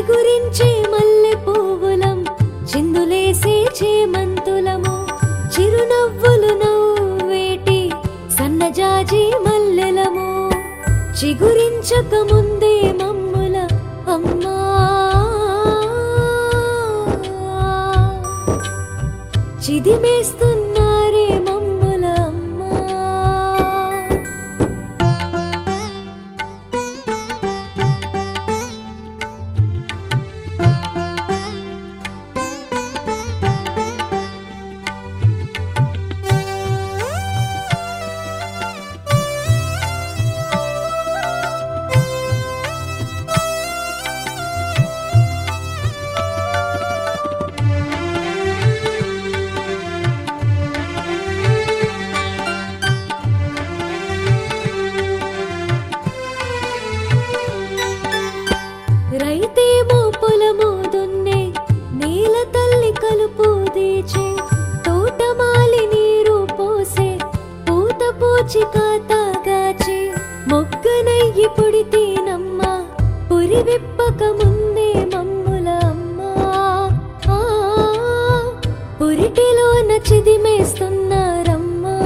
చిగురించే మల్లె పువ్వులం చిందులేసే చేమంతులము చిరునవ్వులు నవ్వేటి సన్నజాజి మల్లెలము చిగురించక ముందే మమ్ముల అమ్మా చిదిమేస్తున్నారే మమ్ముల అమ్మా రైతేమో పొలము దున్నే నేల తల్లి కలుపు దీచే తోటమాలి నీరు పోసే పూత పూచి కాతాగాచే మొగ్గనయ్యి పుడితేనమ్మ పురి విప్పక ముందే మమ్ముల అమ్మా ఆ, పురిటిలోన చిదిమేస్తున్నారమ్మా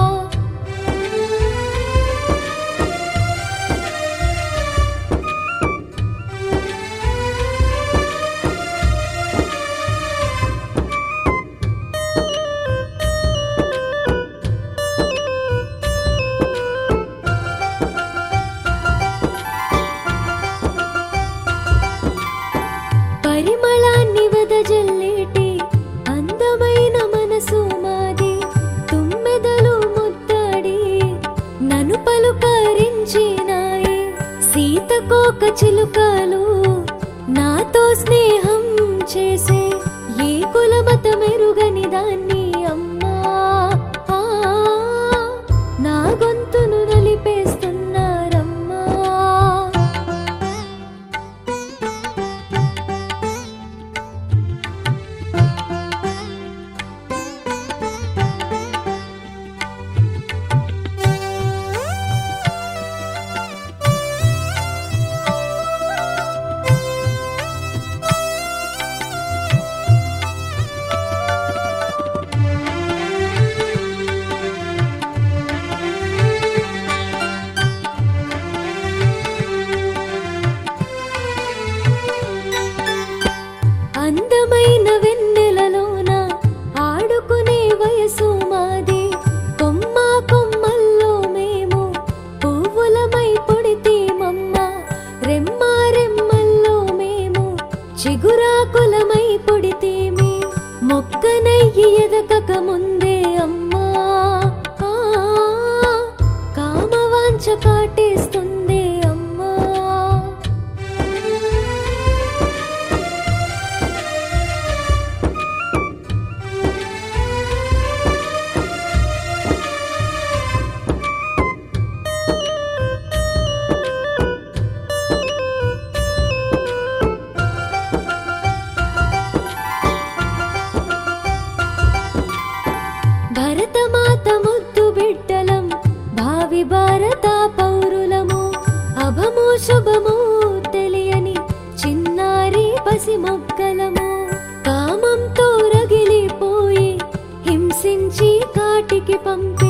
పరిమళాన్ని వదజల్లేటి అందమైన మనసు మాది తుమ్మెదలు ముద్దాడి నన్ను పలుకరించినాయి సీతకోక చిలుకలు నాతో స్నేహం చేసే ఏ కులమత మెరుగని దాన్ని అమ్మా ఆ, నా గొంతును నలిపేస్తున్నారమ్మా అందమైన వెన్నెలలోన ఆడుకునే వయసు మాది కొమ్మ కొమ్మల్లో మేము పువ్వులమై పొడితేమమ్మ రెమ్మ రెమ్మల్లో మేము చిగురాకులమై పొడితేమి మొక్కనయ్యి ఎదగక ముందే అమ్మా ఆ, కామవాంఛ కాటేస్తుందే అమ్మా భరతమాత ముద్దు బిడ్డలం భావి భారత పౌరులము అభము శుభము తెలియని చిన్నారి పసి మొక్కలము కామంతో రగిలిపోయి హింసించి కాటికి పంపే